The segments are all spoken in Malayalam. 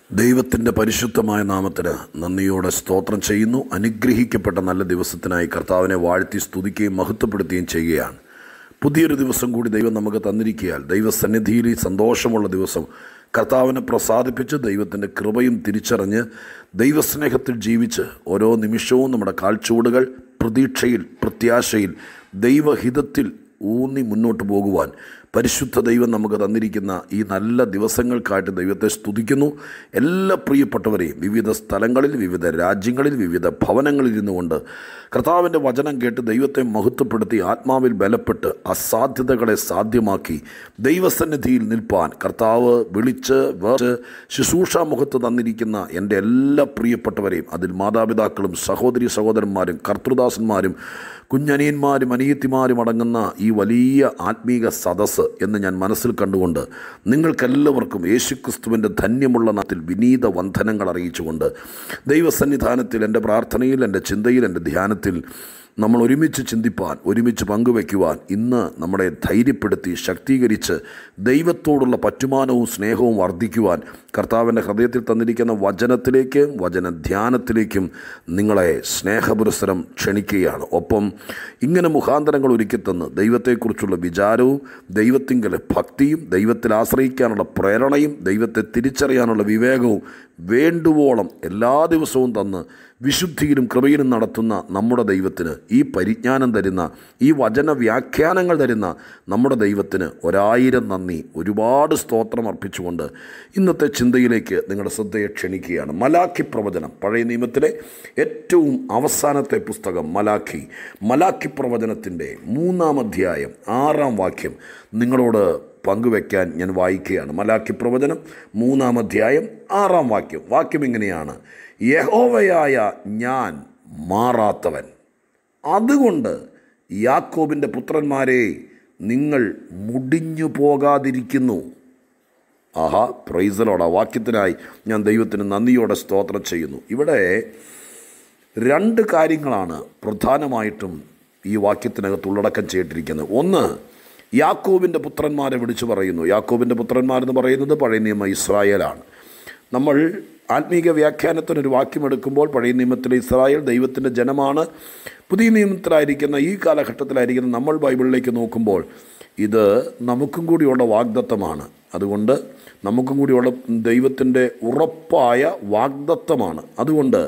ദൈവത്തിൻ്റെ പരിശുദ്ധമായ നാമത്തിന് നന്ദിയോടെ സ്തോത്രം ചെയ്യുന്നു അനുഗ്രഹിക്കപ്പെട്ട നല്ല ദിവസത്തിനായി കർത്താവിനെ വാഴ്ത്തി സ്തുതിക്കുകയും മഹത്വപ്പെടുത്തുകയും ചെയ്യുകയാണ് പുതിയൊരു ദിവസം കൂടി ദൈവം നമുക്ക് തന്നിരിക്കുകയാൽ ദൈവസന്നിധിയിൽ ഈ സന്തോഷമുള്ള ദിവസം കർത്താവിനെ പ്രസാദിപ്പിച്ച് ദൈവത്തിൻ്റെ കൃപയും തിരിച്ചറിഞ്ഞ് ദൈവസ്നേഹത്തിൽ ജീവിച്ച് ഓരോ നിമിഷവും നമ്മുടെ കാൽച്ചുവടുകൾ പ്രതീക്ഷയിൽ പ്രത്യാശയിൽ ദൈവഹിതത്തിൽ ഊന്നി മുന്നോട്ട് പോകുവാൻ പരിശുദ്ധ ദൈവം നമുക്ക് തന്നിരിക്കുന്ന ഈ നല്ല ദിവസങ്ങൾക്കായിട്ട് ദൈവത്തെ സ്തുതിക്കുന്നു എല്ലാ പ്രിയപ്പെട്ടവരെയും വിവിധ സ്ഥലങ്ങളിൽ വിവിധ രാജ്യങ്ങളിൽ വിവിധ ഭവനങ്ങളിൽ ഇരുന്നുകൊണ്ട് കർത്താവിൻ്റെ വചനം കേട്ട് ദൈവത്തെ മഹത്വപ്പെടുത്തി ആത്മാവിൽ ബലപ്പെട്ട് അസാധ്യതകളെ സാധ്യമാക്കി ദൈവസന്നിധിയിൽ നിൽപ്പാൻ കർത്താവ് വിളിച്ച് വേറെ ശുശ്രൂഷ മുഖത്ത് തന്നിരിക്കുന്ന എൻ്റെ എല്ലാ പ്രിയപ്പെട്ടവരെയും അതിൽ മാതാപിതാക്കളും സഹോദരി സഹോദരന്മാരും കർത്തൃദാസന്മാരും കുഞ്ഞനിയന്മാരും അനിയത്തിമാരും അടങ്ങുന്ന ഈ വലിയ ആത്മീക സദസ്സ് എന്ന് ഞാൻ മനസ്സിൽ കണ്ടുകൊണ്ട് നിങ്ങൾക്കെല്ലാവർക്കും യേശുക്രിസ്തുവിൻ്റെ ധന്യമുള്ള നാട്ടിൽ വിനീത വന്ധനങ്ങൾ അറിയിച്ചുകൊണ്ട് ദൈവസന്നിധാനത്തിൽ എൻ്റെ പ്രാർത്ഥനയിൽ എൻ്റെ ചിന്തയിൽ എൻ്റെ ധ്യാനത്തിൽ നമ്മൾ ഒരുമിച്ച് ചിന്തിപ്പാൻ ഒരുമിച്ച് പങ്കുവയ്ക്കുവാൻ ഇന്ന് നമ്മളെ ധൈര്യപ്പെടുത്തി ശക്തീകരിച്ച് ദൈവത്തോടുള്ള പറ്റുമാനവും സ്നേഹവും വർദ്ധിക്കുവാൻ കർത്താവിൻ്റെ ഹൃദയത്തിൽ തന്നിരിക്കുന്ന വചനത്തിലേക്കും വചന ധ്യാനത്തിലേക്കും നിങ്ങളെ സ്നേഹപുരസരം ക്ഷണിക്കുകയാണ് ഒപ്പം ഇങ്ങനെ മുഖാന്തരങ്ങൾ ഒരുക്കിത്തന്ന് ദൈവത്തെക്കുറിച്ചുള്ള വിചാരവും ദൈവത്തിങ്കൽ ഭക്തിയും ദൈവത്തിൽ ആശ്രയിക്കാനുള്ള പ്രേരണയും ദൈവത്തെ തിരിച്ചറിയാനുള്ള വിവേകവും വേണ്ടുവോളം എല്ലാ ദിവസവും തന്ന് വിശുദ്ധിയിലും കൃപയിലും നടത്തുന്ന നമ്മുടെ ദൈവത്തിന് ഈ പരിജ്ഞാനം തരുന്ന ഈ വചന വ്യാഖ്യാനങ്ങൾ തരുന്ന നമ്മുടെ ദൈവത്തിന് ഒരായിരം നന്ദി ഒരുപാട് സ്തോത്രം അർപ്പിച്ചുകൊണ്ട് ഇന്നത്തെ ചിന്തയിലേക്ക് നിങ്ങളുടെ ശ്രദ്ധയെ ക്ഷണിക്കുകയാണ് മലാഖി പ്രവചനം പഴയ നിയമത്തിലെ ഏറ്റവും അവസാനത്തെ പുസ്തകം മലാഖി മലാഖി പ്രവചനത്തിൻ്റെ മൂന്നാം അധ്യായം ആറാം വാക്യം നിങ്ങളോട് പങ്കുവെക്കാൻ ഞാൻ വായിക്കുകയാണ് മലാഖി പ്രവചനം മൂന്നാം അധ്യായം ആറാം വാക്യം വാക്യം ഇങ്ങനെയാണ് യഹോവയായ ഞാൻ മാറാത്തവൻ അതുകൊണ്ട് യാക്കോബിൻ്റെ പുത്രന്മാരെ നിങ്ങൾ മുടിഞ്ഞു പോകാതിരിക്കുന്നു ആഹാ പ്രൈസലോട് ആ വാക്യത്തിനായി ഞാൻ ദൈവത്തിന് നന്ദിയോടെ സ്തോത്രം ചെയ്യുന്നു ഇവിടെ രണ്ട് കാര്യങ്ങളാണ് പ്രധാനമായിട്ടും ഈ വാക്യത്തിനകത്ത് ഉള്ളടക്കം ചെയ്തിരിക്കുന്നത് ഒന്ന് യാക്കോബിൻ്റെ പുത്രന്മാരെ വിളിച്ചു പറയുന്നു യാക്കോബിൻ്റെ പുത്രന്മാരെന്ന് പറയുന്നത് പഴയ നിയമ ഇസ്രായേലാണ് നമ്മൾ ആത്മീക വ്യാഖ്യാനത്തിനൊരു വാക്യമെടുക്കുമ്പോൾ പഴയ നിയമത്തിലെ ഇസ്രായേൽ ദൈവത്തിൻ്റെ ജനമാണ് പുതിയ നിയമത്തിലായിരിക്കുന്ന ഈ കാലഘട്ടത്തിലായിരിക്കുന്ന നമ്മൾ ബൈബിളിലേക്ക് നോക്കുമ്പോൾ ഇത് നമുക്കും കൂടിയുള്ള വാഗ്ദത്തമാണ് അതുകൊണ്ട് നമുക്കും കൂടിയുള്ള ദൈവത്തിൻ്റെ ഉറപ്പായ വാഗ്ദത്തമാണ് അതുകൊണ്ട്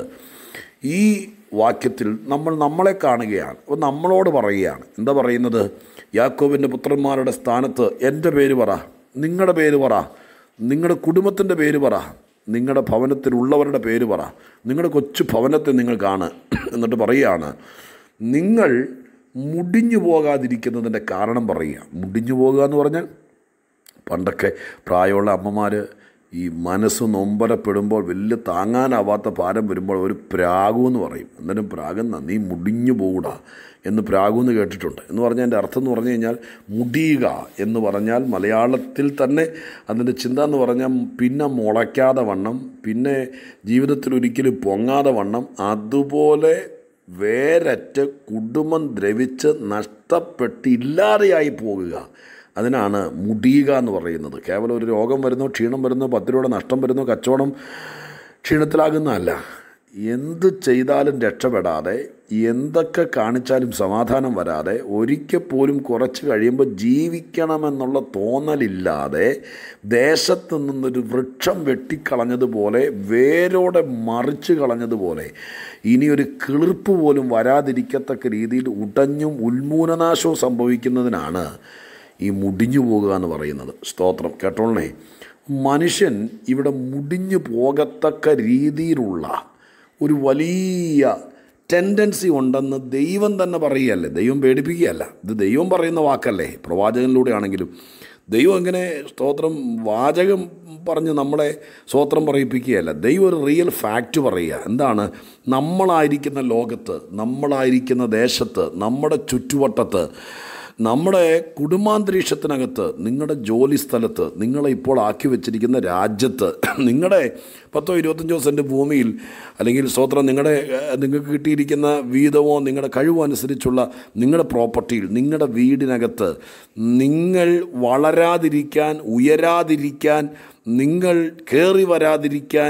ഈ വാക്യത്തിൽ നമ്മൾ നമ്മളെ കാണുകയാണ് അപ്പോൾ നമ്മളോട് പറയുകയാണ് എന്താ പറയുന്നത് യാക്കോബിൻ്റെ പുത്രന്മാരുടെ സ്ഥാനത്ത് എൻ്റെ പേര് പറ നിങ്ങളുടെ പേര് പറ നിങ്ങളുടെ കുടുംബത്തിൻ്റെ പേര് പറ നിങ്ങളുടെ ഭവനത്തിലുള്ളവരുടെ പേര് പറ നിങ്ങളുടെ കൊച്ചു ഭവനത്തെ നിങ്ങൾ കാണ് എന്നിട്ട് പറയുകയാണ് നിങ്ങൾ മുടിഞ്ഞു പോകാതിരിക്കുന്നതിൻ്റെ കാരണം പറയുക മുടിഞ്ഞു പോകുക എന്ന് പറഞ്ഞാൽ പണ്ടൊക്കെ പ്രായമുള്ള അമ്മമാർ ഈ മനസ്സ് നൊമ്പരപ്പെടുമ്പോൾ വലിയ താങ്ങാനാവാത്ത ഭാരം വരുമ്പോൾ ഒരു പ്രാഗു എന്ന് പറയും എന്നാലും പ്രാഗെന്ന നീ മുടിഞ്ഞു പോകൂടാ എന്ന് പ്രാഗു എന്ന് കേട്ടിട്ടുണ്ട് എന്ന് പറഞ്ഞാൽ എൻ്റെ അർത്ഥം എന്ന് പറഞ്ഞു കഴിഞ്ഞാൽ മുടിയുക എന്ന് പറഞ്ഞാൽ മലയാളത്തിൽ തന്നെ അതിൻ്റെ ചിന്ത എന്ന് പറഞ്ഞാൽ പിന്നെ മുളയ്ക്കാതെ വണ്ണം പിന്നെ ജീവിതത്തിൽ ഒരിക്കലും പൊങ്ങാതെ വണ്ണം അതുപോലെ വേരറ്റ് കുടുംബം ദ്രവിച്ച് നഷ്ടപ്പെട്ട് ഇല്ലാതെയായി പോകുക അതിനാണ് മുടിയുക എന്ന് പറയുന്നത് കേവലം ഒരു രോഗം വരുന്നു ക്ഷീണം വരുന്നു പത്ത് രൂപയുടെ നഷ്ടം വരുന്നു കച്ചവടം ക്ഷീണത്തിലാകുന്നതല്ല എന്ത് ചെയ്താലും രക്ഷപ്പെടാതെ എന്തൊക്കെ കാണിച്ചാലും സമാധാനം വരാതെ ഒരിക്കൽ പോലും കുറച്ച് കഴിയുമ്പോൾ ജീവിക്കണമെന്നുള്ള തോന്നലില്ലാതെ ദേശത്തു നിന്നൊരു വൃക്ഷം വെട്ടിക്കളഞ്ഞതുപോലെ വേരോടെ മറിച്ച് കളഞ്ഞതുപോലെ ഇനി ഒരു കിളിർപ്പ് പോലും വരാതിരിക്കത്തക്ക രീതിയിൽ ഉടഞ്ഞും ഉന്മൂലനാശവും സംഭവിക്കുന്നതിനാണ് ഈ മുടിഞ്ഞു പോകുക എന്ന് പറയുന്നത് സ്തോത്രം കേട്ടോളണേ മനുഷ്യൻ ഇവിടെ മുടിഞ്ഞു പോകത്തക്ക രീതിയിലുള്ള ഒരു വലിയ ടെൻഡൻസി ഉണ്ടെന്ന് ദൈവം തന്നെ പറയുകയല്ലേ ദൈവം പേടിപ്പിക്കുകയല്ല ഇത് ദൈവം പറയുന്ന വാക്കല്ലേ പ്രവാചകനിലൂടെ ആണെങ്കിലും ദൈവം എങ്ങനെ സ്തോത്രം വാചകം പറഞ്ഞ് നമ്മളെ സ്തോത്രം പറയിപ്പിക്കുകയല്ല ദൈവം ഒരു റിയൽ ഫാക്റ്റ് പറയുക എന്താണ് നമ്മളായിരിക്കുന്ന ലോകത്ത് നമ്മളായിരിക്കുന്ന ദേശത്ത് നമ്മുടെ ചുറ്റുവട്ടത്ത് നമ്മുടെ കുടുംബാന്തരീക്ഷത്തിനകത്ത് നിങ്ങളുടെ ജോലി സ്ഥലത്ത് നിങ്ങളെ ഇപ്പോൾ ആക്കി വെച്ചിരിക്കുന്ന രാജ്യത്ത് നിങ്ങളുടെ പത്തോ ഇരുപത്തഞ്ചോ സെൻറ്റ് ഭൂമിയിൽ അല്ലെങ്കിൽ സ്തോത്രം നിങ്ങളുടെ ഏഹ്, നിങ്ങൾക്ക് കിട്ടിയിരിക്കുന്ന വീതമോ നിങ്ങളുടെ കഴിവോ അനുസരിച്ചുള്ള നിങ്ങളുടെ പ്രോപ്പർട്ടിയിൽ നിങ്ങളുടെ വീടിനകത്ത് നിങ്ങൾ വളരാതിരിക്കാൻ ഉയരാതിരിക്കാൻ നിങ്ങൾ കയറി വരാതിരിക്കാൻ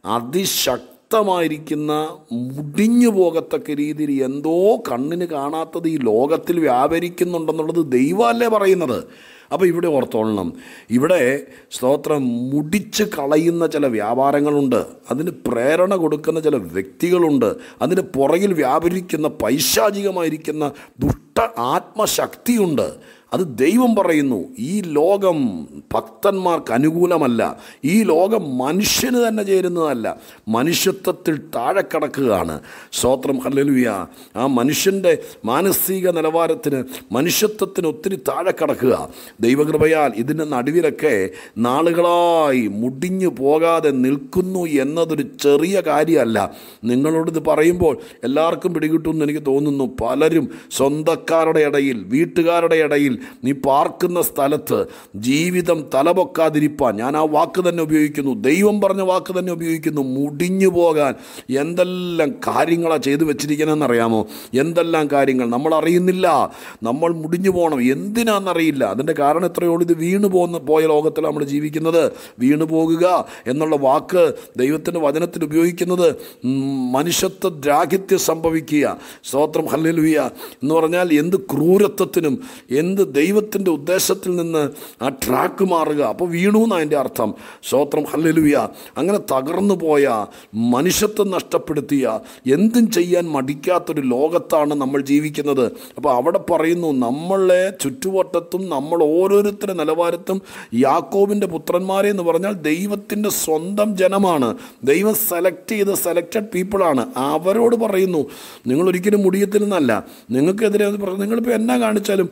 അതിശക്തമായിരിക്കുന്ന മുടിഞ്ഞു പോകത്തക്ക രീതിയിൽ എന്തോ കണ്ണിന് കാണാത്തത് ഈ ലോകത്തിൽ വ്യാപരിക്കുന്നുണ്ടെന്നുള്ളത് ദൈവമല്ലേ പറയുന്നത് അപ്പോൾ ഇവിടെ ഓർത്തോളണം ഇവിടെ സ്തോത്രം മുടിച്ച് കളയുന്ന ചില വ്യാപാരങ്ങളുണ്ട് അതിന് പ്രേരണ കൊടുക്കുന്ന ചില വ്യക്തികളുണ്ട് അതിന് പുറകിൽ വ്യാപരിക്കുന്ന പൈശാചികമായിരിക്കുന്ന ദുഷ്ട ആത്മശക്തിയുണ്ട് അത് ദൈവം പറയുന്നു ഈ ലോകം ഭക്തന്മാർക്ക് അനുകൂലമല്ല ഈ ലോകം മനുഷ്യന് തന്നെ ചേരുന്നതല്ല മനുഷ്യത്വത്തിൽ താഴെ കിടക്കുകയാണ് സ്തോത്രം ഹല്ലേലൂയ ആ മനുഷ്യൻ്റെ മാനസിക നിലവാരത്തിന് മനുഷ്യത്വത്തിന് ഒത്തിരി താഴെ കിടക്കുക ദൈവകൃപയാൽ ഇതിൻ്റെ നടുവിലൊക്കെ നാളുകളായി മുടിഞ്ഞു പോകാതെ നിൽക്കുന്നു എന്നതൊരു ചെറിയ കാര്യമല്ല നിങ്ങളോടിത് പറയുമ്പോൾ എല്ലാവർക്കും പിടികിട്ടുമെന്ന് എനിക്ക് തോന്നുന്നു പലരും സ്വന്തക്കാരുടെ ഇടയിൽ വീട്ടുകാരുടെ ഇടയിൽ നീ പാർക്കുന്ന സ്ഥലത്ത് ജീവിതം തലപൊക്കാതിരിപ്പാൻ ഞാൻ ആ വാക്ക് തന്നെ ഉപയോഗിക്കുന്നു ദൈവം പറഞ്ഞ വാക്ക് തന്നെ ഉപയോഗിക്കുന്നു മുടിഞ്ഞു പോകാൻ എന്തെല്ലാം കാര്യങ്ങളാണ് ചെയ്തു വെച്ചിരിക്കണമെന്നറിയാമോ എന്തെല്ലാം കാര്യങ്ങൾ നമ്മൾ അറിയുന്നില്ല നമ്മൾ മുടിഞ്ഞു പോകണം എന്തിനാണെന്നറിയില്ല അതിൻ്റെ കാരണം എത്രയോളം ഇത് വീണു പോകുന്ന പോയ ലോകത്തിൽ നമ്മൾ ജീവിക്കുന്നത് വീണു പോകുക എന്നുള്ള വാക്ക് ദൈവത്തിൻ്റെ വചനത്തിൽ ഉപയോഗിക്കുന്നത് ഉം, മനുഷ്യത്വ ദ്രാഹിത്യം സംഭവിക്കുക സ്തോത്രം ഹല്ലേലൂയ എന്ന് പറഞ്ഞാൽ എന്ത് ക്രൂരത്വത്തിനും എന്ത് ദൈവത്തിൻ്റെ ഉദ്ദേശത്തിൽ നിന്ന് ആ ട്രാക്ക് മാറുക അപ്പോൾ വീണു എന്നാണ് അതിൻ്റെ അർത്ഥം സ്തോത്രം ഹല്ലേലൂയ അങ്ങനെ തകർന്നു പോയ മനുഷ്യത്വം നഷ്ടപ്പെടുത്തിയ എന്തും ചെയ്യാൻ മടിക്കാത്തൊരു ലോകത്താണ് നമ്മൾ ജീവിക്കുന്നത് അപ്പോൾ അവിടെ പറയുന്നു നമ്മളെ ചുറ്റുവട്ടത്തും നമ്മൾ ഓരോരുത്തരുടെ നിലവാരത്തും യാക്കോബിൻ്റെ പുത്രന്മാരെ എന്ന് പറഞ്ഞാൽ ദൈവത്തിൻ്റെ സ്വന്തം ജനമാണ് ദൈവം സെലക്ട് ചെയ്ത സെലക്റ്റഡ് പീപ്പിളാണ് അവരോട് പറയുന്നു നിങ്ങൾ ഒരിക്കലും മുടിയത്തിരുന്നല്ല നിങ്ങൾക്കെതിരെ അത് പറഞ്ഞു നിങ്ങളിപ്പോൾ എന്നാ കാണിച്ചാലും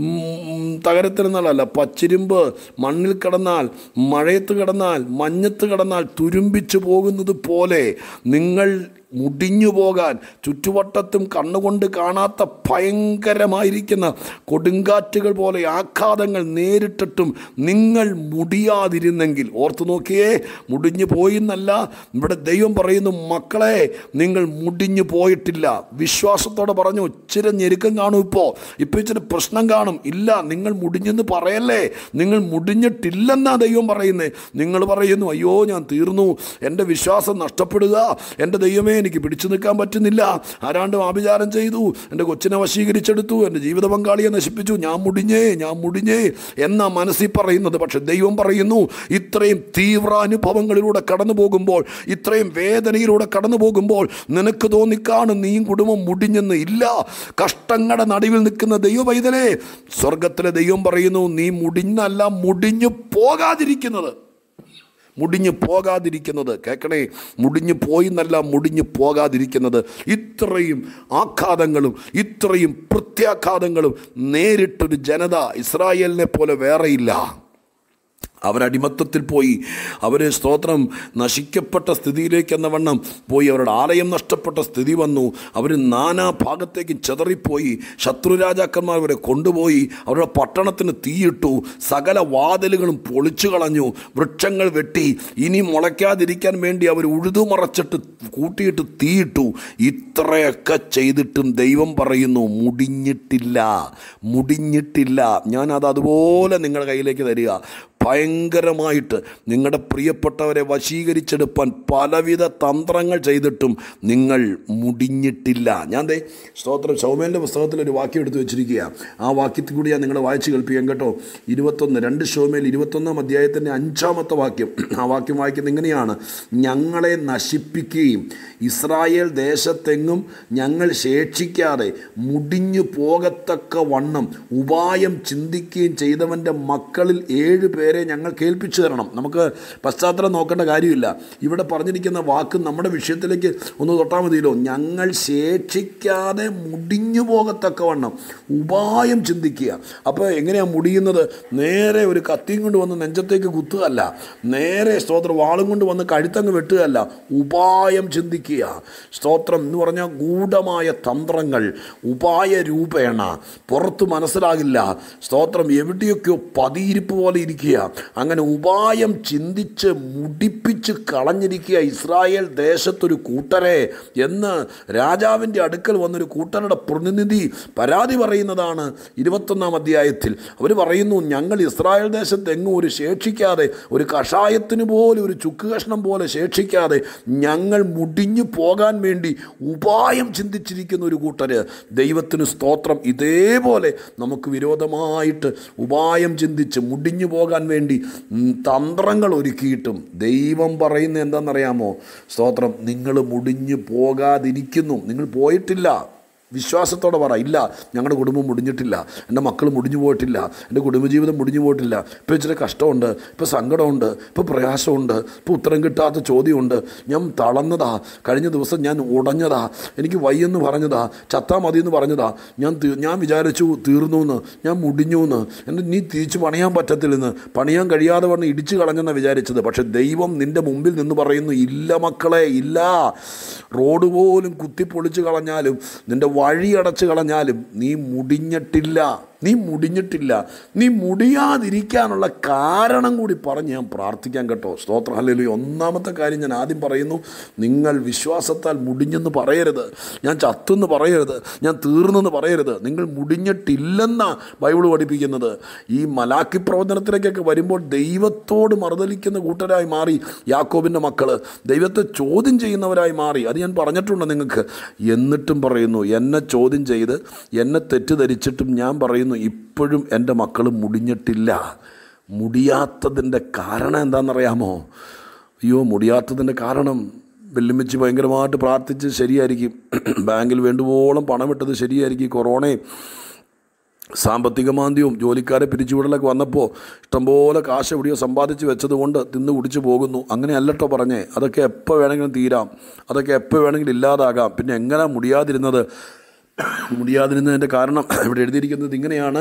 തകരത്തിരുന്നാലല്ല പച്ചിരുമ്പ് മണ്ണിൽ കിടന്നാൽ മഴയത്ത് കിടന്നാൽ മഞ്ഞത്ത് കിടന്നാൽ തുരുമ്പിച്ചു പോകുന്നത് പോലെ നിങ്ങൾ മുടിഞ്ഞു പോകാൻ ചുറ്റുവട്ടത്തും കണ്ണുകൊണ്ട് കാണാത്ത ഭയങ്കരമായിരിക്കുന്ന കൊടുങ്കാറ്റുകൾ പോലെ ആഘാതങ്ങൾ നേരിട്ടിട്ടും നിങ്ങൾ മുടിയാതിരുന്നെങ്കിൽ ഓർത്തു നോക്കിയേ മുടിഞ്ഞു പോയിന്നല്ല ഇവിടെ ദൈവം പറയുന്നു മക്കളെ നിങ്ങൾ മുടിഞ്ഞു പോയിട്ടില്ല വിശ്വാസത്തോടെ പറഞ്ഞു ഇച്ചിരി ഞെരുക്കം കാണും ഇപ്പോൾ ഇപ്പോൾ ഇച്ചിരി പ്രശ്നം കാണും ഇല്ല നിങ്ങൾ മുടിഞ്ഞെന്ന് പറയല്ലേ നിങ്ങൾ മുടിഞ്ഞിട്ടില്ലെന്നാ ദൈവം പറയുന്നത് നിങ്ങൾ പറയുന്നു അയ്യോ ഞാൻ തീർന്നു എൻ്റെ വിശ്വാസം നഷ്ടപ്പെടുക എൻ്റെ ദൈവമേ എനിക്ക് പിടിച്ചു നിൽക്കാൻ പറ്റുന്നില്ല ആരാണ്ട് ആഭിചാരം ചെയ്തു എൻ്റെ കൊച്ചിനെ വശീകരിച്ചെടുത്തു എൻ്റെ ജീവിത പങ്കാളിയെ നശിപ്പിച്ചു ഞാൻ മുടിഞ്ഞേ ഞാൻ മുടിഞ്ഞേ എന്നാ മനസ്സിൽ പറയുന്നത് പക്ഷെ ദൈവം പറയുന്നു ഇത്രയും തീവ്രാനുഭവങ്ങളിലൂടെ കടന്നു പോകുമ്പോൾ ഇത്രയും വേദനയിലൂടെ കടന്നു പോകുമ്പോൾ നിനക്ക് തോന്നിക്കാണും നീയും കുടുംബം മുടിഞ്ഞെന്ന് ഇല്ല കഷ്ടങ്ങളുടെ നടുവിൽ നിൽക്കുന്ന ദൈവ പൈതലേ സ്വർഗത്തിലെ ദൈവം പറയുന്നു നീ മുടിഞ്ഞല്ല മുടിഞ്ഞു പോകാതിരിക്കുന്നത് മുടിഞ്ഞു പോകാതിരിക്കുന്നത് കേൾക്കണേ മുടിഞ്ഞു പോയി എന്നല്ല മുടിഞ്ഞു പോകാതിരിക്കുന്നത് ഇത്രയും ആഘാതങ്ങളും ഇത്രയും പ്രത്യാഘാതങ്ങളും നേരിട്ടൊരു ജനത ഇസ്രായേലിനെ പോലെ വേറെയില്ല അവരടിമത്തത്തിൽ പോയി അവർ സ്തോത്രം നശിക്കപ്പെട്ട സ്ഥിതിയിലേക്ക് എന്ന വണ്ണം പോയി അവരുടെ ആലയം നഷ്ടപ്പെട്ട സ്ഥിതി വന്നു അവർ നാനാ ഭാഗത്തേക്ക് ചെതറിപ്പോയി ശത്രുരാജാക്കന്മാർ അവരെ കൊണ്ടുപോയി അവരുടെ പട്ടണത്തിന് തീയിട്ടു സകല വാതിലുകളും പൊളിച്ചു കളഞ്ഞു വൃക്ഷങ്ങൾ വെട്ടി ഇനി മുളയ്ക്കാതിരിക്കാൻ വേണ്ടി അവർ ഉഴുതുമറച്ചിട്ട് കൂട്ടിയിട്ട് തീയിട്ടു ഇത്രയൊക്കെ ചെയ്തിട്ടും ദൈവം പറയുന്നു മുടിഞ്ഞിട്ടില്ല മുടിഞ്ഞിട്ടില്ല ഞാനത് അതുപോലെ നിങ്ങളുടെ കയ്യിലേക്ക് തരിക ഭയങ്കരമായിട്ട് നിങ്ങളുടെ പ്രിയപ്പെട്ടവരെ വശീകരിച്ചെടുപ്പാൻ പലവിധ തന്ത്രങ്ങൾ ചെയ്തിട്ടും നിങ്ങൾ മുടിഞ്ഞിട്ടില്ല ഞാൻ ദേ സ്തോത്രം ശൗമേൻ്റെ പുസ്തകത്തിൽ ഒരു വാക്യം എടുത്തു വെച്ചിരിക്കുക ആ വാക്യത്തിൽ കൂടി ഞാൻ നിങ്ങളെ വായിച്ച് കേൾപ്പിക്കാം കേട്ടോ ഇരുപത്തൊന്ന് രണ്ട് ഷോമേൽ ഇരുപത്തൊന്നാം അധ്യായത്തിൻ്റെ അഞ്ചാമത്തെ വാക്യം ആ വാക്യം വായിക്കുന്നത് ഇങ്ങനെയാണ് ഞങ്ങളെ നശിപ്പിക്കുകയും ഇസ്രായേൽ ദേശത്തെങ്ങും ഞങ്ങൾ ശേഷിക്കാതെ മുടിഞ്ഞു പോകത്തക്ക വണ്ണം ഉപായം ചിന്തിക്കുകയും ചെയ്തവൻ്റെ മക്കളിൽ ഏഴ് പേരെ പേരെ ഞങ്ങൾ കേൾപ്പിച്ചു തരണം നമുക്ക് പശ്ചാത്തലം നോക്കേണ്ട കാര്യമില്ല ഇവിടെ പറഞ്ഞിരിക്കുന്ന വാക്ക് നമ്മുടെ വിഷയത്തിലേക്ക് ഒന്ന് തൊട്ടാൽ മതിയല്ലോ ഞങ്ങൾ ശേഷിക്കാതെ മുടിഞ്ഞു പോകത്തക്കവണ്ണം ഉപായം ചിന്തിക്കുക അപ്പോൾ എങ്ങനെയാണ് മുടിയുന്നത് നേരെ ഒരു കത്തിയും കൊണ്ട് വന്ന് നെഞ്ചത്തേക്ക് കുത്തുകയല്ല നേരെ സ്തോത്രം വാളും കൊണ്ട് വന്ന് കഴുത്തങ്ങ് വെട്ടുകയല്ല ഉപായം ചിന്തിക്കുക സ്തോത്രം എന്ന് പറഞ്ഞാൽ ഗൂഢമായ തന്ത്രങ്ങൾ ഉപായ രൂപേണ പുറത്ത് മനസ്സിലാകില്ല സ്തോത്രം എവിടെയൊക്കെയോ പതിയിരിപ്പ് പോലെ ഇരിക്കുക അങ്ങനെ ഉപായം ചിന്തിച്ച് മുടിപ്പിച്ച് കളഞ്ഞിരിക്കുക ഇസ്രായേൽ ദേശത്തൊരു കൂട്ടരെ എന്ന് രാജാവിൻ്റെ അടുക്കൽ വന്നൊരു കൂട്ടരുടെ പ്രതിനിധി പരാതി പറയുന്നതാണ് ഇരുപത്തൊന്നാം അധ്യായത്തിൽ അവർ പറയുന്നു ഞങ്ങൾ ഇസ്രായേൽ ദേശത്ത് എങ്ങും ഒരു ശേഷിക്കാതെ ഒരു കഷായത്തിന് പോലെ ഒരു ചുക്ക് കഷ്ണം പോലെ ശേഷിക്കാതെ ഞങ്ങൾ മുടിഞ്ഞു പോകാൻ വേണ്ടി ഉപായം ചിന്തിച്ചിരിക്കുന്ന ഒരു കൂട്ടര് ദൈവത്തിന് സ്തോത്രം ഇതേപോലെ നമുക്ക് വിരോധമായിട്ട് ഉപായം ചിന്തിച്ച് മുടിഞ്ഞു പോകാൻ വേണ്ടി ഉം, തന്ത്രങ്ങൾ ഒരുക്കിയിട്ടും ദൈവം പറയുന്നത് എന്താണെന്നറിയാമോ സ്തോത്രം നിങ്ങൾ മുടിഞ്ഞു പോകാതിരിക്കുന്നു നിങ്ങൾ പോയിട്ടില്ല വിശ്വാസത്തോടെ പറ ഇല്ല ഞങ്ങളുടെ കുടുംബം മുടിഞ്ഞിട്ടില്ല എൻ്റെ മക്കൾ മുടിഞ്ഞു പോയിട്ടില്ല എൻ്റെ കുടുംബജീവിതം മുടിഞ്ഞു പോയിട്ടില്ല ഇപ്പോൾ ഇച്ചിരി കഷ്ടമുണ്ട് ഇപ്പോൾ സങ്കടമുണ്ട് ഇപ്പോൾ പ്രയാസമുണ്ട് ഇപ്പോൾ ഉത്തരം കിട്ടാത്ത ചോദ്യമുണ്ട് ഞാൻ തളർന്നതാ കഴിഞ്ഞ ദിവസം ഞാൻ ഉടഞ്ഞതാ എനിക്ക് വയ്യെന്ന് പറഞ്ഞതാ ചത്താ മതി എന്ന് പറഞ്ഞതാ ഞാൻ തീ- ഞാൻ വിചാരിച്ചു തീർന്നു എന്ന് ഞാൻ മുടിഞ്ഞു എന്ന് എൻ്റെ നീ തിരിച്ച് പണിയാൻ പറ്റത്തില്ലെന്ന് പണിയാൻ കഴിയാതെ വണ്ണം ഇടിച്ചു കളഞ്ഞെന്നാണ് വിചാരിച്ചത് പക്ഷെ ദൈവം നിൻ്റെ മുമ്പിൽ നിന്ന് പറയുന്നു ഇല്ല മക്കളെ ഇല്ല റോഡ് പോലും കുത്തിപ്പൊളിച്ച് കളഞ്ഞാലും നിൻ്റെ വഴി അടച്ച് കളഞ്ഞാലും നീ മുടിഞ്ഞിട്ടില്ല നീ മുടിഞ്ഞിട്ടില്ല നീ മുടിയാതിരിക്കാനുള്ള കാരണം കൂടി പറഞ്ഞ് ഞാൻ പ്രാർത്ഥിക്കാൻ കേട്ടോ സ്തോത്രം അല്ലെങ്കിൽ ഒന്നാമത്തെ കാര്യം ഞാൻ ആദ്യം പറയുന്നു നിങ്ങൾ വിശ്വാസത്താൽ മുടിഞ്ഞെന്ന് പറയരുത് ഞാൻ ചത്തെന്ന് പറയരുത് ഞാൻ തീർന്നെന്ന് പറയരുത് നിങ്ങൾ മുടിഞ്ഞിട്ടില്ലെന്ന ബൈബിൾ പഠിപ്പിക്കുന്നത് ഈ മലാക്കി പ്രവചനത്തിലേക്കൊക്കെ വരുമ്പോൾ ദൈവത്തോട് മറുതലിക്കുന്ന കൂട്ടരായി മാറി യാക്കോബിൻ്റെ മക്കൾ ദൈവത്തെ ചോദ്യം ചെയ്യുന്നവരായി മാറി അത് ഞാൻ പറഞ്ഞിട്ടുണ്ട് നിങ്ങൾക്ക് എന്നിട്ടും പറയുന്നു എന്നെ ചോദ്യം ചെയ്ത് എന്നെ തെറ്റിദ്ധരിച്ചിട്ടും ഞാൻ പറയുന്നു ഇപ്പോഴും എൻ്റെ മക്കൾ മുടിഞ്ഞിട്ടില്ല മുടിയാത്തതിൻ്റെ കാരണം എന്താണെന്നറിയാമോ അയ്യോ മുടിയാത്തതിൻ്റെ കാരണം വെല്ലുമിച്ച് ഭയങ്കരമായിട്ട് പ്രാർത്ഥിച്ച് ശരിയായിരിക്കും ബാങ്കിൽ വേണ്ടുവോളം പണമിട്ടത് ശരിയായിരിക്കും കൊറോണയും സാമ്പത്തിക മാന്ദ്യവും ജോലിക്കാരെ പിരിച്ചുവിടലൊക്കെ വന്നപ്പോൾ ഇഷ്ടംപോലെ കാശ് എവിടെയോ സമ്പാദിച്ച് വെച്ചതുകൊണ്ട് തിന്ന് കുടിച്ചു പോകുന്നു അങ്ങനെ അല്ലട്ടോ പറഞ്ഞേ അതൊക്കെ എപ്പോൾ വേണമെങ്കിലും തീരാം അതൊക്കെ എപ്പോൾ വേണമെങ്കിലും ഇല്ലാതാകാം പിന്നെ എങ്ങനെ മുടിയാതിരുന്നത് മുടിയാതിരുന്നതിൻ്റെ കാരണം ഇവിടെ എഴുതിയിരിക്കുന്നത് ഇങ്ങനെയാണ്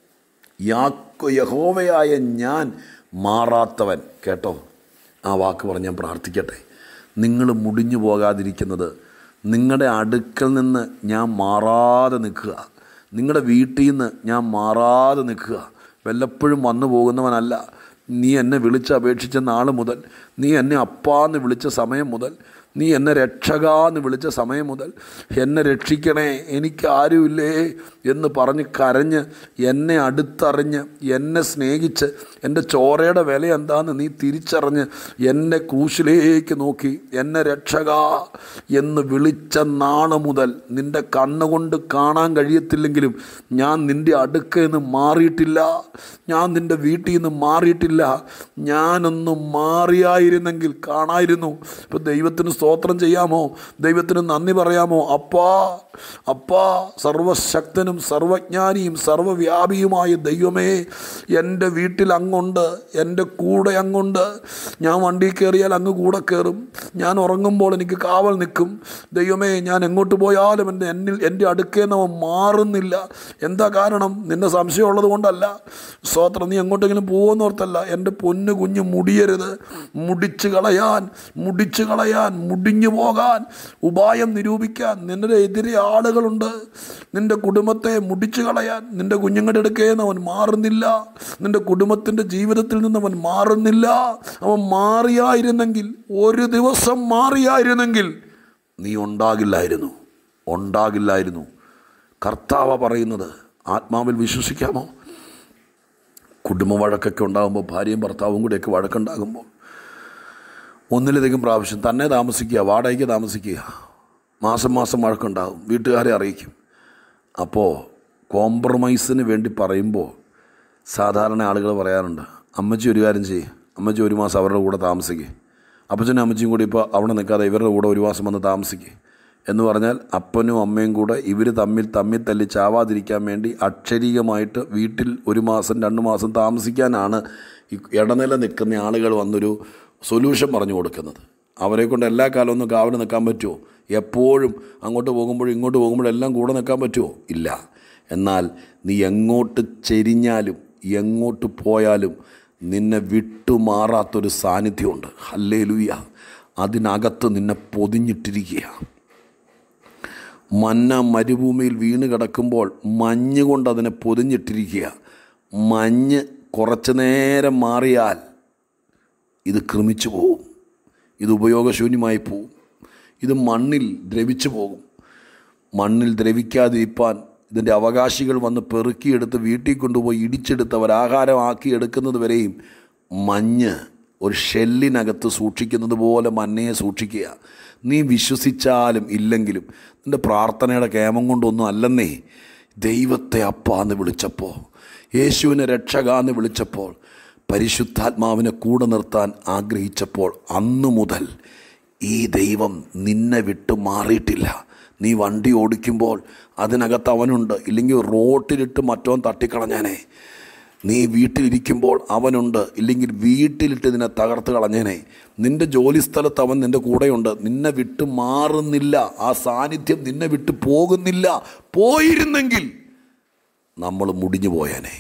യാക്കോ യഹോവയായ ഞാൻ മാറാത്തവൻ കേട്ടോ ആ വാക്ക് പറഞ്ഞ് ഞാൻ പ്രാർത്ഥിക്കട്ടെ നിങ്ങൾ മുടിഞ്ഞു പോകാതിരിക്കുന്നത് നിങ്ങളുടെ അടുക്കൽ നിന്ന് ഞാൻ മാറാതെ നിൽക്കുക നിങ്ങളുടെ വീട്ടിൽ നിന്ന് ഞാൻ മാറാതെ നിൽക്കുക വല്ലപ്പോഴും വന്നു പോകുന്നവനല്ല നീ എന്നെ വിളിച്ച് അപേക്ഷിച്ച നാൾ മുതൽ നീ എന്നെ അപ്പാന്ന് വിളിച്ച സമയം മുതൽ നീ എന്നെ രക്ഷകാന്ന് വിളിച്ച സമയം മുതൽ എന്നെ രക്ഷിക്കണേ എനിക്ക് ആരുമില്ലേ എന്ന് പറഞ്ഞ് കരഞ്ഞ് എന്നെ അടുത്തറിഞ്ഞ് എന്നെ സ്നേഹിച്ച് എൻ്റെ ചോരയുടെ വില എന്താന്ന് നീ തിരിച്ചറിഞ്ഞ് എന്നെ ക്രൂശിലേക്ക് നോക്കി എന്നെ രക്ഷക എന്ന് വിളിച്ച നാള് മുതൽ നിൻ്റെ കണ്ണുകൊണ്ട് കാണാൻ കഴിയത്തില്ലെങ്കിലും ഞാൻ നിൻ്റെ അടുക്കൽ നിന്ന് മാറിയിട്ടില്ല ഞാൻ നിൻ്റെ വീട്ടിൽ നിന്ന് മാറിയിട്ടില്ല ഞാനൊന്ന് മാറിയായിരുന്നെങ്കിൽ കാണായിരുന്നു ഇപ്പം ദൈവത്തിന് സ്തോത്രം ചെയ്യാമോ ദൈവത്തിന് നന്ദി പറയാമോ അപ്പാ അപ്പാ സർവശക്തനും സർവജ്ഞാനിയും സർവവ്യാപിയുമായ ദൈവമേ എൻ്റെ വീട്ടിൽ അങ്ങുണ്ട് എൻ്റെ കൂടെ അങ്ങുണ്ട് ഞാൻ വണ്ടി കയറിയാൽ അങ്ങ് കൂടെ കയറും ഞാൻ ഉറങ്ങുമ്പോൾ എനിക്ക് കാവൽ നിൽക്കും ദൈവമേ ഞാൻ എങ്ങോട്ട് പോയാലും എൻ്റെ എന്നിൽ എൻ്റെ അടുക്കേന്ന് അവൻ മാറുന്നില്ല എന്താ കാരണം നിന്നെ സംശയമുള്ളത് കൊണ്ടല്ല സ്തോത്രം നീ എങ്ങോട്ടെങ്കിലും പോകുന്നോർത്തല്ല എൻ്റെ പൊന്നു കുഞ്ഞ് മുടിയരുത് മുടിച്ചു കളയാൻ മുടിച്ചു കളയാൻ മുടിഞ്ഞു പോകാൻ ഉപായം നിരൂപിക്കാൻ നിന്റെ എതിരെ ആളുകളുണ്ട് നിന്റെ കുടുംബത്തെ മുടിച്ചു കളയാൻ നിന്റെ കുഞ്ഞുങ്ങളുടെ അടുക്കേന്ന് അവൻ മാറുന്നില്ല നിന്റെ കുടുംബത്തിൻ്റെ ജീവിതത്തിൽ നിന്ന് അവൻ മാറുന്നില്ല അവൻ മാറിയായിരുന്നെങ്കിൽ ഒരു ദിവസം മാറിയായിരുന്നെങ്കിൽ നീ ഉണ്ടാകില്ലായിരുന്നു ഉണ്ടാകില്ലായിരുന്നു കർത്താവ പറയുന്നത് ആത്മാവിൽ വിശ്വസിക്കാമോ കുടുംബ വഴക്കൊക്കെ ഉണ്ടാകുമ്പോൾ ഭാര്യയും ഭർത്താവും കൂടെയൊക്കെ വഴക്കുണ്ടാകുമ്പോൾ ഒന്നിലധികം പ്രാവശ്യം തന്നെ താമസിക്കുക വാടകയ്ക്ക് താമസിക്കുക മാസം മാസം വഴക്കുണ്ടാകും വീട്ടുകാരെ അറിയിക്കും അപ്പോൾ കോംപ്രമൈസിന് വേണ്ടി പറയുമ്പോൾ സാധാരണ ആളുകൾ പറയാറുണ്ട് അമ്മച്ചി ഒരു കാര്യം ചെയ്യ് അമ്മച്ചി ഒരു മാസം അവരുടെ കൂടെ താമസിക്കുക അപ്പച്ചനും അമ്മച്ചിയും കൂടി ഇപ്പോൾ അവിടെ നിൽക്കാതെ ഇവരുടെ കൂടെ ഒരു മാസം വന്ന് താമസിക്കുക എന്ന് പറഞ്ഞാൽ അപ്പനും അമ്മയും കൂടെ ഇവർ തമ്മിൽ തമ്മിൽ തല്ലി ചാവാതിരിക്കാൻ വേണ്ടി അക്ഷരീകമായിട്ട് വീട്ടിൽ ഒരു മാസം രണ്ട് മാസം താമസിക്കാനാണ് ഈ ഇടനില നിൽക്കുന്ന ആളുകൾ വന്നൊരു സൊല്യൂഷൻ പറഞ്ഞു കൊടുക്കുന്നത് അവരെ കൊണ്ട് എല്ലാ കാലവും ഒന്നും കാവൽ നിൽക്കാൻ പറ്റുമോ എപ്പോഴും അങ്ങോട്ട് പോകുമ്പോഴും ഇങ്ങോട്ട് പോകുമ്പോഴും എല്ലാം കൂടെ നിൽക്കാൻ പറ്റുമോ ഇല്ല എന്നാൽ നീ എങ്ങോട്ട് ചെരിഞ്ഞാലും എങ്ങോട്ട് പോയാലും നിന്നെ വിട്ടുമാറാത്തൊരു സാന്നിധ്യമുണ്ട് ഹല്ലേ ലുയ്യ അതിനകത്ത് നിന്നെ പൊതിഞ്ഞിട്ടിരിക്കുക മന്ന മരുഭൂമിയിൽ വീണ് കിടക്കുമ്പോൾ മഞ്ഞ് കൊണ്ട് അതിനെ പൊതിഞ്ഞിട്ടിരിക്കുക മഞ്ഞ് കുറച്ചു നേരം മാറിയാൽ ഇത് ക്രമിച്ചു പോകും ഇത് ഉപയോഗശൂന്യമായി പോകും ഇത് മണ്ണിൽ ദ്രവിച്ചു പോകും മണ്ണിൽ ദ്രവിക്കാതിരിപ്പാൻ ഇതിൻ്റെ അവകാശികൾ വന്ന് പെറുക്കിയെടുത്ത് വീട്ടിൽ കൊണ്ടുപോയി ഇടിച്ചെടുത്ത് അവർ ആഹാരമാക്കി എടുക്കുന്നത് വരെയും മഞ്ഞ് ഒരു ഷെല്ലിനകത്ത് സൂക്ഷിക്കുന്നത് പോലെ മഞ്ഞയെ സൂക്ഷിക്കുക നീ വിശ്വസിച്ചാലും ഇല്ലെങ്കിലും നിൻ്റെ പ്രാർത്ഥനയുടെ കേമം കൊണ്ടൊന്നും അല്ലെന്നേ ദൈവത്തെ അപ്പാന്ന് വിളിച്ചപ്പോൾ യേശുവിനെ രക്ഷകാന്ന് വിളിച്ചപ്പോൾ പരിശുദ്ധാത്മാവിനെ കൂടെ നിർത്താൻ ആഗ്രഹിച്ചപ്പോൾ അന്നു മുതൽ ഈ ദൈവം നിന്നെ വിട്ട് മാറിയിട്ടില്ല നീ വണ്ടി ഓടിക്കുമ്പോൾ അതിനകത്ത് അവനുണ്ട് ഇല്ലെങ്കിൽ റോട്ടിലിട്ട് മറ്റോൻ തട്ടിക്കളഞ്ഞേനെ നീ വീട്ടിലിരിക്കുമ്പോൾ അവനുണ്ട് ഇല്ലെങ്കിൽ വീട്ടിലിട്ട് നിന്നെ തകർത്ത് കളഞ്ഞേനെ നിൻ്റെ ജോലി സ്ഥലത്ത് അവൻ നിൻ്റെ കൂടെയുണ്ട് നിന്നെ വിട്ട് മാറുന്നില്ല ആ സാന്നിധ്യം നിന്നെ വിട്ട് പോകുന്നില്ല പോയിരുന്നെങ്കിൽ നമ്മൾ മുടിഞ്ഞു പോയേനെ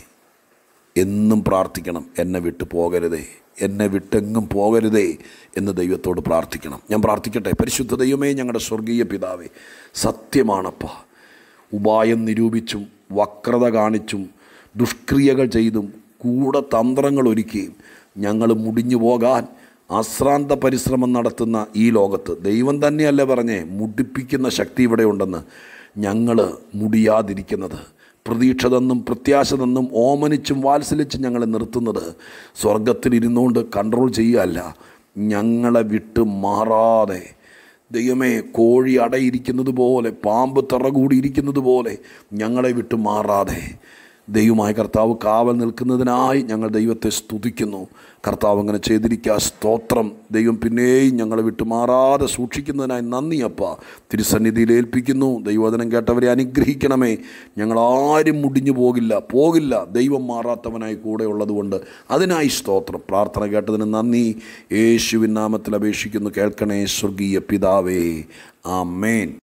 എന്നും പ്രാർത്ഥിക്കണം എന്നെ വിട്ട് പോകരുതേ എന്നെ വിട്ടെങ്ങും പോകരുതേ എന്ന് ദൈവത്തോട് പ്രാർത്ഥിക്കണം ഞാൻ പ്രാർത്ഥിക്കട്ടെ പരിശുദ്ധ ദൈവമേ ഞങ്ങളുടെ സ്വർഗീയ പിതാവേ സത്യമാണപ്പ ഉപായം നിരൂപിച്ചും വക്രത കാണിച്ചും ദുഷ്ക്രിയകൾ ചെയ്തും കൂടെ തന്ത്രങ്ങൾ ഒരുക്കിയും ഞങ്ങൾ മുടിഞ്ഞു പോകാൻ അശ്രാന്ത പരിശ്രമം നടത്തുന്ന ഈ ലോകത്ത് ദൈവം തന്നെയല്ലേ പറഞ്ഞേ മുടിപ്പിക്കുന്ന ശക്തി ഇവിടെ ഉണ്ടെന്ന് ഞങ്ങൾ മുടിയാതിരിക്കുന്നത് പ്രതീക്ഷ തന്നും പ്രത്യാശ തന്നും ഓമനിച്ചും വാത്സലിച്ചും ഞങ്ങളെ നിർത്തുന്നത് സ്വർഗത്തിലിരുന്നുകൊണ്ട് കൺട്രോൾ ചെയ്യുകയല്ല ഞങ്ങളെ വിട്ട് മാറാതെ ദൈവമേ കോഴി അടയിരിക്കുന്നത് പോലെ പാമ്പ് തറകൂടിയിരിക്കുന്നത് പോലെ ഞങ്ങളെ വിട്ട് മാറാതെ ദൈവമായ കർത്താവ് കാവൽ നിൽക്കുന്നതിനായി ഞങ്ങൾ ദൈവത്തെ സ്തുതിക്കുന്നു കർത്താവ് അങ്ങനെ ചെയ്തിരിക്കുക സ്തോത്രം ദൈവം പിന്നെയും ഞങ്ങളെ വിട്ടുമാറാതെ സൂക്ഷിക്കുന്നതിനായി നന്ദി അപ്പ തിരുസന്നിധിയിൽ ഏൽപ്പിക്കുന്നു ദൈവവചനം കേട്ടവരെ അനുഗ്രഹിക്കണമേ ഞങ്ങൾ ആരും മുടിഞ്ഞു പോകില്ല പോകില്ല ദൈവം മാറാത്തവനായി കൂടെ ഉള്ളതുകൊണ്ട് അതിനായി സ്തോത്രം പ്രാർത്ഥന കേട്ടതിന് നന്ദി യേശുവിൻ നാമത്തിൽ അപേക്ഷിക്കുന്നു കേൾക്കണേ സ്വർഗീയ പിതാവേ ആമേൻ